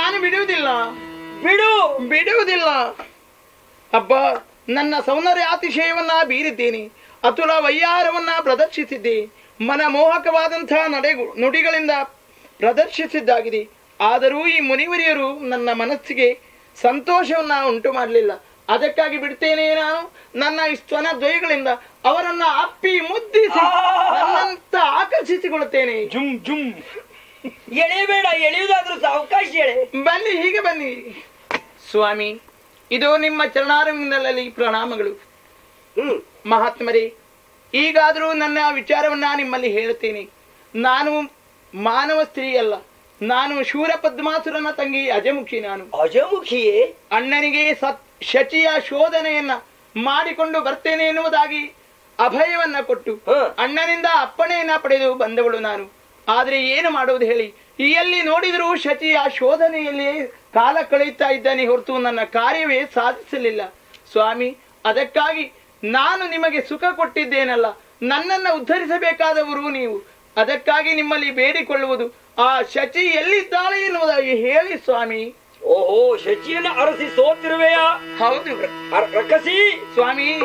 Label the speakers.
Speaker 1: ನಾನು ಬಿಡುವುದಿಲ್ಲ
Speaker 2: ಬಿಡು
Speaker 1: ಬಿಡುವುದಿಲ್ಲ ಅಬ್ಬ ನನ್ನ ಸೌಂದರ್ಯಾತಿಶಯವನ್ನ ಬೀರಿದ್ದೀನಿ ಅತುಲ ವಯ್ಯಾರವನ್ನ ಪ್ರದರ್ಶಿಸಿದ್ದೆ ಮನಮೋಹಕವಾದಂತಹ ನಡೆ ನುಡಿಗಳಿಂದ ಪ್ರದರ್ಶಿಸಿದ್ದಾಗಿದೆ ಆದರೂ ಈ ಮುನಿವರಿಯರು ನನ್ನ ಮನಸ್ಸಿಗೆ ಸಂತೋಷವನ್ನ ಉಂಟು ಮಾಡಲಿಲ್ಲ ಅದಕ್ಕಾಗಿ ಬಿಡ್ತೇನೆ ನಾನು ನನ್ನ ಈ ಸ್ತನ ದ್ವಯಗಳಿಂದ ಅವರನ್ನ ಅಪ್ಪಿ ಮುದ್ದಿಸಿ ನನ್ನಂತ ಆಕರ್ಷಿಸಿಕೊಳ್ಳುತ್ತೇನೆ
Speaker 2: ಜುಮ್ ಜುಮ್ ಎಳೆಯಬೇಡ ಎಳೆಯುವುದಾದ್ರೂ ಸಹ ಅವಕಾಶ ಎಳೆ
Speaker 1: ಬನ್ನಿ ಹೀಗೆ ಬನ್ನಿ ಸ್ವಾಮಿ ಇದು ನಿಮ್ಮ ಚರಣಾರವಿಂದಲಲ್ಲಿ ಪ್ರಣಾಮಗಳು
Speaker 2: ಹ್ಮ್
Speaker 1: ಮಹಾತ್ಮರೇ ಈಗಾದರೂ ನನ್ನ ವಿಚಾರವನ್ನ ನಿಮ್ಮಲ್ಲಿ ಹೇಳುತ್ತೇನೆ ನಾನು ಮಾನವ ಸ್ತ್ರೀ ಅಲ್ಲ ನಾನು ಶೂರ ಪದ್ಮಾಸುರನ ತಂಗಿ ಅಜಮುಖಿ ನಾನು
Speaker 2: ಅಜಮುಖಿಯೇ
Speaker 1: ಅಣ್ಣನಿಗೆ ಸತ್ ಶಚಿಯ ಶೋಧನೆಯನ್ನ ಮಾಡಿಕೊಂಡು ಬರ್ತೇನೆ ಎನ್ನುವುದಾಗಿ ಅಭಯವನ್ನ ಕೊಟ್ಟು
Speaker 2: ಹ.
Speaker 1: ಅಣ್ಣನಿಂದ ಅಪ್ಪಣೆಯನ್ನ ಪಡೆದು ಬಂದವಳು ನಾನು ಆದ್ರೆ ಏನು ಮಾಡುವುದು ಹೇಳಿ ಈ ಎಲ್ಲಿ ನೋಡಿದರೂ ಶಚಿಯ ಶೋಧನೆಯಲ್ಲಿಯೇ ಕಾಲ ಕಳೆಯುತ್ತಾ ಇದ್ದಾನೆ ಹೊರತು ನನ್ನ ಕಾರ್ಯವೇ ಸಾಧಿಸಲಿಲ್ಲ ಸ್ವಾಮಿ ಅದಕ್ಕಾಗಿ ನಾನು ನಿಮಗೆ ಸುಖ ಕೊಟ್ಟಿದ್ದೇನಲ್ಲ ನನ್ನನ್ನ ಉದ್ಧರಿಸಬೇಕಾದವರು ನೀವು ಅದಕ್ಕಾಗಿ ನಿಮ್ಮಲ್ಲಿ ಬೇಡಿಕೊಳ್ಳುವುದು ಆ ಶಚಿ ಎಲ್ಲಿದ್ದಾಳೆ ಎನ್ನುವುದಾಗಿ ಹೇಳಿ ಸ್ವಾಮಿ
Speaker 2: ಓಹೋ ಶಚಿಯನ್ನು ಅರಸಿ ಸೋತಿರುವೆಯಾ
Speaker 1: ಹೌದು
Speaker 2: ಅರ್- ರಕ್ಕಸಿ
Speaker 1: ಸ್ವಾಮಿ